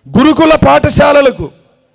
గురుకుల పాఠశాలలకు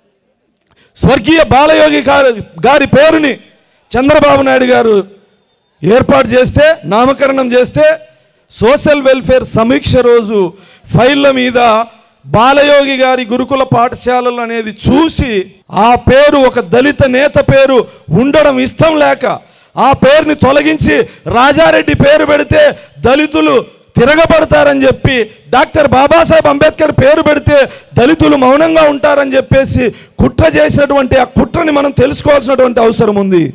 స్వర్గీయ బాలయోగి గారి గారి పేరుని చంద్రబాబు నాయుడు గారు ఏర్పాటు చేస్తే నామకరణం చేస్తే సోషల్ వెల్ఫేర్ సమీక్ష రోజు ఫైళ్ళ మీద బాలయోగి గారి గురుకుల పాఠశాలలు అనేది చూసి ఆ పేరు ఒక దళిత నేత పేరు ఉండడం ఇష్టం లేక ఆ పేరుని తొలగించి రాజారెడ్డి పేరు పెడితే దళితులు తిరగబడతారని చెప్పి డాక్టర్ బాబాసాహెబ్ అంబేద్కర్ పేరు పెడితే దళితులు మౌనంగా ఉంటారని చెప్పేసి కుట్ర చేసినటువంటి ఆ కుట్రని మనం తెలుసుకోవాల్సినటువంటి అవసరం ఉంది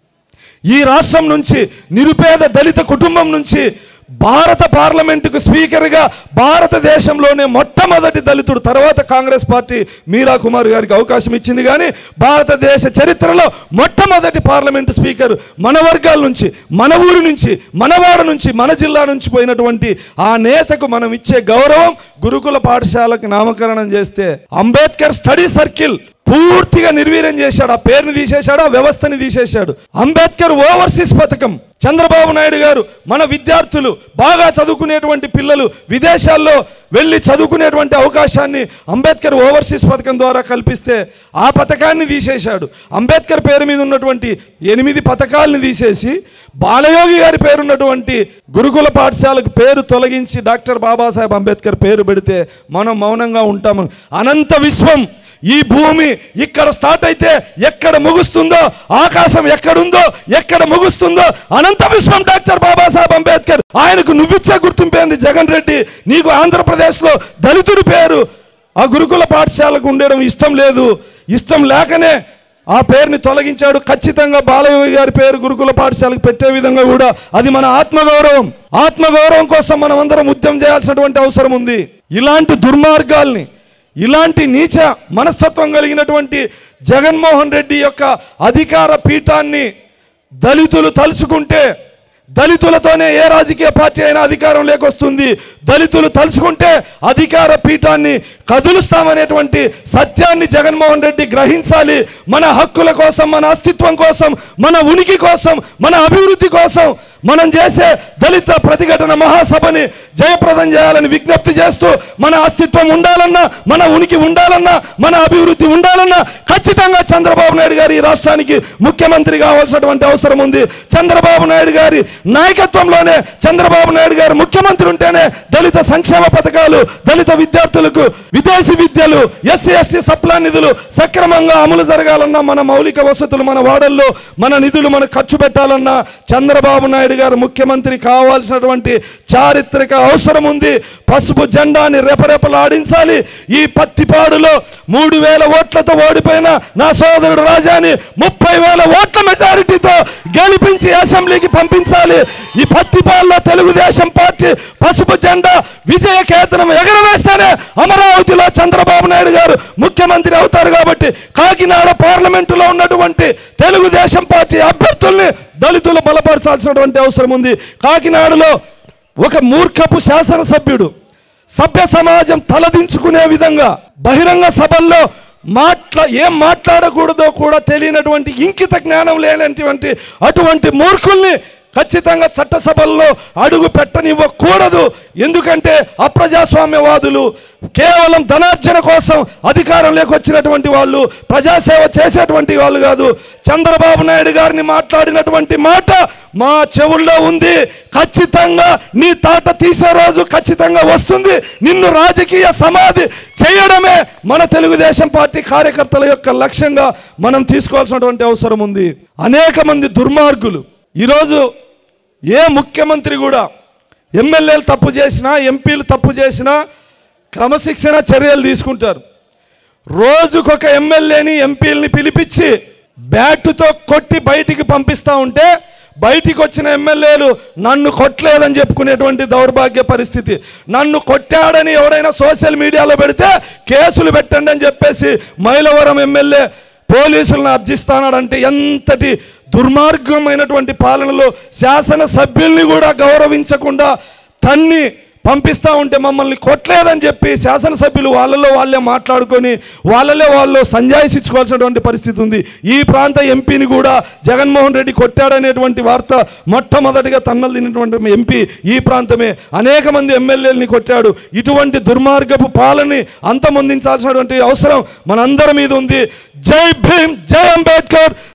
ఈ రాష్ట్రం నుంచి నిరుపేద దళిత కుటుంబం నుంచి భారత పార్లమెంటుకు స్పీకర్గా భారతదేశంలోనే మొట్టమొదటి దళితుడు తర్వాత కాంగ్రెస్ పార్టీ మీరా కుమార్ గారికి అవకాశం ఇచ్చింది కానీ భారతదేశ చరిత్రలో మొట్టమొదటి పార్లమెంటు స్పీకర్ మన వర్గాల నుంచి మన ఊరి నుంచి మనవాడ నుంచి మన జిల్లా నుంచి పోయినటువంటి ఆ నేతకు మనం ఇచ్చే గౌరవం గురుకుల పాఠశాలకు నామకరణం చేస్తే అంబేద్కర్ స్టడీ సర్కిల్ పూర్తిగా నిర్వీర్యం చేశాడు ఆ పేరుని తీసేశాడు ఆ వ్యవస్థని తీసేశాడు అంబేద్కర్ ఓవర్సీస్ పథకం చంద్రబాబు నాయుడు గారు మన విద్యార్థులు బాగా చదువుకునేటువంటి పిల్లలు విదేశాల్లో వెళ్ళి చదువుకునేటువంటి అవకాశాన్ని అంబేద్కర్ ఓవర్సీస్ పథకం ద్వారా కల్పిస్తే ఆ పథకాన్ని తీసేశాడు అంబేద్కర్ పేరు మీద ఉన్నటువంటి ఎనిమిది పథకాలను తీసేసి బాలయోగి గారి పేరున్నటువంటి గురుకుల పాఠశాలకు పేరు తొలగించి డాక్టర్ బాబాసాహెబ్ అంబేద్కర్ పేరు పెడితే మనం మౌనంగా ఉంటాము అనంత విశ్వం ఈ భూమి ఇక్కడ స్టార్ట్ అయితే ఎక్కడ ముగుస్తుందో ఆకాశం ఎక్కడుందో ఎక్కడ ముగుస్తుందో అనంత విశ్వం డాక్టర్ బాబాసాహెబ్ అంబేద్కర్ ఆయనకు నువ్విచ్చే గుర్తింపేంది జగన్ రెడ్డి నీకు ఆంధ్రప్రదేశ్లో దళితుడి పేరు ఆ గురుకుల పాఠశాలకు ఉండడం ఇష్టం లేదు ఇష్టం లేకనే ఆ పేరుని తొలగించాడు ఖచ్చితంగా బాలయోగి గారి పేరు గురుకుల పాఠశాలకు పెట్టే విధంగా కూడా అది మన ఆత్మగౌరవం ఆత్మగౌరవం కోసం మనం అందరం ఉద్యమం చేయాల్సినటువంటి అవసరం ఉంది ఇలాంటి దుర్మార్గాల్ని ఇలాంటి నీచ మనస్తత్వం కలిగినటువంటి జగన్మోహన్ రెడ్డి యొక్క అధికార పీఠాన్ని దళితులు తలుచుకుంటే దళితులతోనే ఏ రాజకీయ పార్టీ అయినా అధికారం లేకొస్తుంది దళితులు తలుచుకుంటే అధికార పీఠాన్ని కదులుస్తామనేటువంటి సత్యాన్ని జగన్మోహన్ రెడ్డి గ్రహించాలి మన హక్కుల కోసం మన అస్తిత్వం కోసం మన ఉనికి కోసం మన అభివృద్ధి కోసం మనం చేసే దళిత ప్రతిఘటన మహాసభని జయప్రదం చేయాలని విజ్ఞప్తి చేస్తూ మన అస్తిత్వం ఉండాలన్నా మన ఉనికి ఉండాలన్నా మన అభివృద్ధి ఉండాలన్నా ఖచ్చితంగా చంద్రబాబు నాయుడు గారు ఈ రాష్ట్రానికి ముఖ్యమంత్రి కావాల్సినటువంటి అవసరం ఉంది చంద్రబాబు నాయుడు గారి నాయకత్వంలోనే చంద్రబాబు నాయుడు గారు ముఖ్యమంత్రి ఉంటేనే దళిత సంక్షేమ పథకాలు దళిత విద్యార్థులకు విదేశీ విద్యలు ఎస్సీ ఎస్టీ సప్లా నిధులు సక్రమంగా అమలు జరగాలన్నా మన మౌలిక వసతులు మన వాడల్లో మన నిధులు మనం ఖర్చు పెట్టాలన్నా చంద్రబాబు నాయుడు గారు ముఖ్యమంత్రి కావాల్సినటువంటి చారిత్రక అవసరం ఉంది పసుపు జెండాని రెపరెపలాడించాలి ఈ పత్తిపాడులో మూడు వేల ఓట్లతో ఓడిపోయిన నా సోదరుడు రాజాని ముప్పై వేల ఓట్ల మెజారిటీతో గెలిపించి అసెంబ్లీకి పంపించాలి ఈ పత్తిపాడులో తెలుగుదేశం పార్టీ పసుపు జెండా విజయ కేతనం ఎగరవేస్తేనే అమరావతిలో చంద్రబాబు నాయుడు గారు ముఖ్యమంత్రి అవుతారు కాబట్టి కాకినాడ పార్లమెంటులో ఉన్నటువంటి తెలుగుదేశం పార్టీ అభ్యర్థుల్ని దళితులు బలపరచాల్సినటువంటి అవసరం ఉంది కాకినాడలో ఒక మూర్ఖపు శాసనసభ్యుడు సభ్య సమాజం తలదించుకునే విధంగా బహిరంగ సభల్లో మాట్లా ఏం మాట్లాడకూడదో కూడా తెలియనటువంటి ఇంకిత జ్ఞానం లేనటువంటి అటువంటి మూర్ఖుల్ని ఖచ్చితంగా చట్టసభల్లో అడుగు పెట్టనివ్వకూడదు ఎందుకంటే అప్రజాస్వామ్యవాదులు కేవలం ధనార్జన కోసం అధికారంలోకి వచ్చినటువంటి వాళ్ళు ప్రజాసేవ చేసేటువంటి వాళ్ళు కాదు చంద్రబాబు నాయుడు గారిని మాట్లాడినటువంటి మాట మా చెవుల్లో ఉంది ఖచ్చితంగా నీ తాట తీసే రోజు ఖచ్చితంగా వస్తుంది నిన్ను రాజకీయ సమాధి చేయడమే మన తెలుగుదేశం పార్టీ కార్యకర్తల యొక్క లక్ష్యంగా మనం తీసుకోవాల్సినటువంటి అవసరం ఉంది అనేక మంది దుర్మార్గులు ఈరోజు ఏ ముఖ్యమంత్రి కూడా ఎమ్మెల్యేలు తప్పు చేసినా ఎంపీలు తప్పు చేసినా క్రమశిక్షణ చర్యలు తీసుకుంటారు రోజుకొక ఎమ్మెల్యేని ఎంపీలని పిలిపించి బ్యాటుతో కొట్టి బయటికి పంపిస్తూ ఉంటే బయటికి వచ్చిన ఎమ్మెల్యేలు నన్ను కొట్టలేదని చెప్పుకునేటువంటి దౌర్భాగ్య పరిస్థితి నన్ను కొట్టాడని ఎవరైనా సోషల్ మీడియాలో పెడితే కేసులు పెట్టండి అని చెప్పేసి మైలవరం ఎమ్మెల్యే పోలీసులను అర్జిస్తానాడంటే ఎంతటి దుర్మార్గమైనటువంటి పాలనలో శాసనసభ్యుల్ని కూడా గౌరవించకుండా తన్ని పంపిస్తూ ఉంటే మమ్మల్ని కొట్టలేదని చెప్పి శాసనసభ్యులు వాళ్ళలో వాళ్ళే మాట్లాడుకొని వాళ్ళలో వాళ్ళు సంజాయిషించుకోవాల్సినటువంటి పరిస్థితి ఉంది ఈ ప్రాంత ఎంపీని కూడా జగన్మోహన్ రెడ్డి కొట్టాడనేటువంటి వార్త మొట్టమొదటిగా తన్నలు తిన్నటువంటి ఎంపీ ఈ ప్రాంతమే అనేక మంది ఎమ్మెల్యేలని కొట్టాడు ఇటువంటి దుర్మార్గపు పాలని అంతమొందించాల్సినటువంటి అవసరం మనందరి మీద ఉంది జై భీమ్ జై అంబేద్కర్